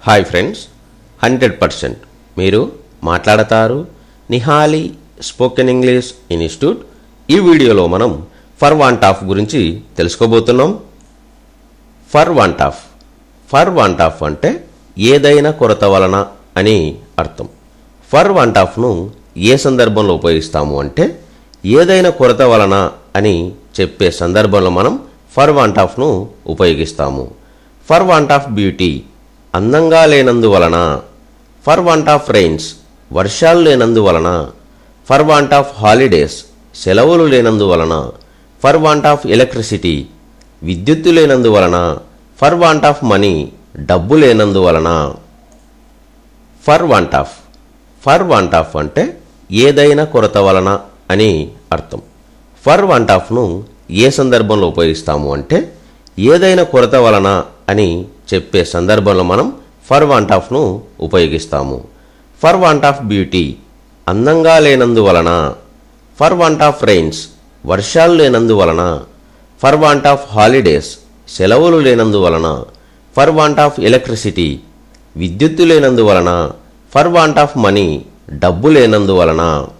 hi friends hundred percent మీరు మాట్లాడతారు నిహాలి spoken English institute ఈ వీడియోలో మనం ఫర్ వాంట్ ఆఫ్ గురించి తెలుసుకోబోతున్నాం for want of for want of అంటే ఏదైనా కొరత వలన అని అర్థం ఫర్ వాంట్ ఆఫ్ను ఏ సందర్భంలో ఉపయోగిస్తాము అంటే ఏదైనా కొరత వలన అని చెప్పే సందర్భంలో మనం ఫర్ వాంట్ ఆఫ్ను ఉపయోగిస్తాము ఫర్ వాంట్ ఆఫ్ బ్యూటీ అందంగా లేనందువలన ఫర్ వాంట్ ఆఫ్ రెయిన్స్ వర్షాలు లేనందువలన ఫర్ వాంట్ ఆఫ్ హాలిడేస్ సెలవులు లేనందువలన ఫర్ వాంట్ ఆఫ్ ఎలక్ట్రిసిటీ విద్యుత్తు లేనందువలన ఫర్ వాంట్ ఆఫ్ మనీ డబ్బు లేనందువలన for want of for want of అంటే ఏదైనా కొరత వలన అని అర్థం ఫర్ వాంట్ ఆఫ్ను ఏ సందర్భంలో ఉపయోగిస్తాము అంటే ఏదైనా కొరత వలన అని చెప్పే సందర్భంలో మనం ఫర్ వాంట్ ఆఫ్ను ఉపయోగిస్తాము ఫర్ వాంట్ ఆఫ్ బ్యూటీ అందంగా లేనందువలన ఫర్ వాంట్ ఆఫ్ రెయిన్స్ వర్షాలు లేనందువలన ఫర్ వాంట్ ఆఫ్ హాలిడేస్ సెలవులు లేనందువలన ఫర్ వాంట్ ఆఫ్ ఎలక్ట్రిసిటీ విద్యుత్తు లేనందువలన ఫర్ వాంట్ ఆఫ్ మనీ డబ్బు లేనందువలన